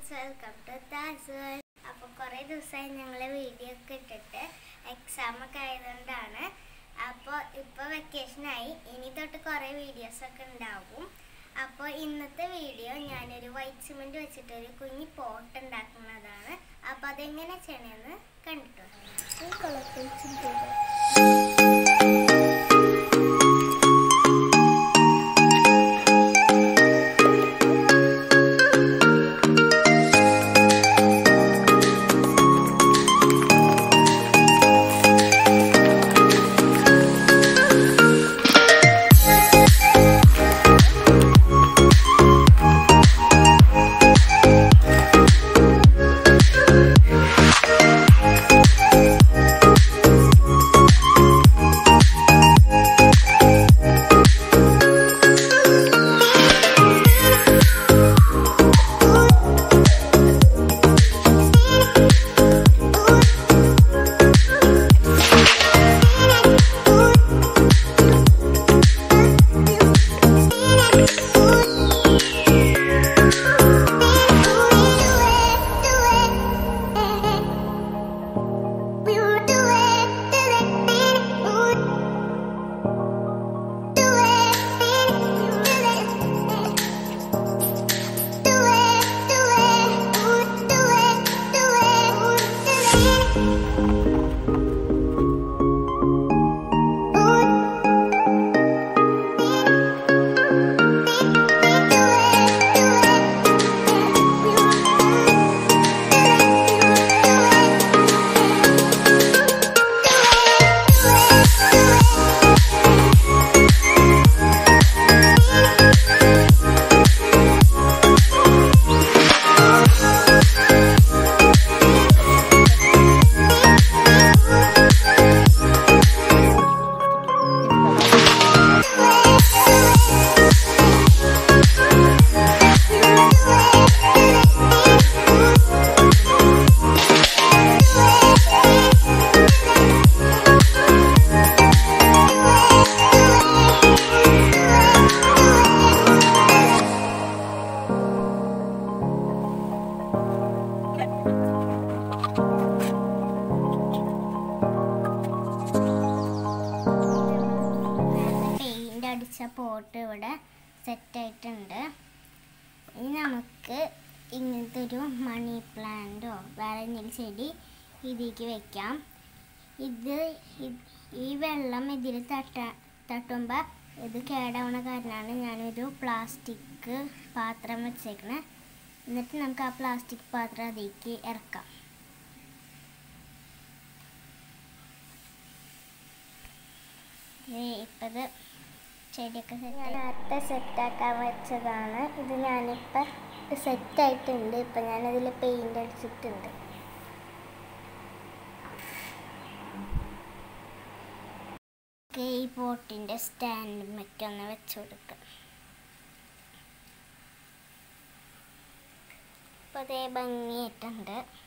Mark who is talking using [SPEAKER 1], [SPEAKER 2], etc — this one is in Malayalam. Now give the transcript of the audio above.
[SPEAKER 1] ഫ്രണ്ട്സ് വെൽക്കം ടു താസ് വേൾഡ് അപ്പോൾ കുറേ ദിവസമായി ഞങ്ങൾ വീഡിയോ ഒക്കെ ഇട്ടിട്ട് എക്സാം ഒക്കെ ആയതുകൊണ്ടാണ് അപ്പോൾ ഇപ്പോൾ വെക്കേഷനായി ഇനി തൊട്ട് കുറേ വീഡിയോസ് ഒക്കെ ഉണ്ടാവും അപ്പോൾ ഇന്നത്തെ വീഡിയോ ഞാനൊരു വൈറ്റ് സിമെൻറ്റ് വെച്ചിട്ട് ഒരു കുഞ്ഞി പോട്ട് ഉണ്ടാക്കുന്നതാണ് അപ്പോൾ അതെങ്ങനെ ചെയ്യണമെന്ന് കണ്ടിട്ടു പെയിൻ്റ് അടിച്ച പോട്ട് ഇവിടെ സെറ്റായിട്ടുണ്ട് ഇനി നമുക്ക് ഇങ്ങനത്തെ ഒരു മണി പ്ലാന്റോ വേറെ എന്തെങ്കിലും ചെടി ഇതിലേക്ക് വെക്കാം ഇത് ഇ- ഈ വെള്ളം ഇതിൽ തട്ട തട്ടുമ്പോൾ ഇത് കേടാവണ കാരണമാണ് ഞാനൊരു പ്ലാസ്റ്റിക് പാത്രം വെച്ചേക്കണേ എന്നിട്ട് നമുക്ക് ആ പ്ലാസ്റ്റിക് പാത്രം അതിലേക്ക് ഇറക്കാം ഇപ്പത് ചെടിയൊക്കെ സെറ്റ് നേരത്തെ സെറ്റാക്കാൻ വെച്ചതാണ് ഇത് ഞാനിപ്പോൾ സെറ്റായിട്ടുണ്ട് ഇപ്പം ഞാനതിൽ പെയിൻ്റ് അടിച്ചിട്ടുണ്ട് ഒക്കെ ഈ പോട്ടിൻ്റെ സ്റ്റാൻഡ് ഒന്ന് വെച്ച് കൊടുക്കാം അപ്പോൾ അതേ ഭംഗിയായിട്ടുണ്ട്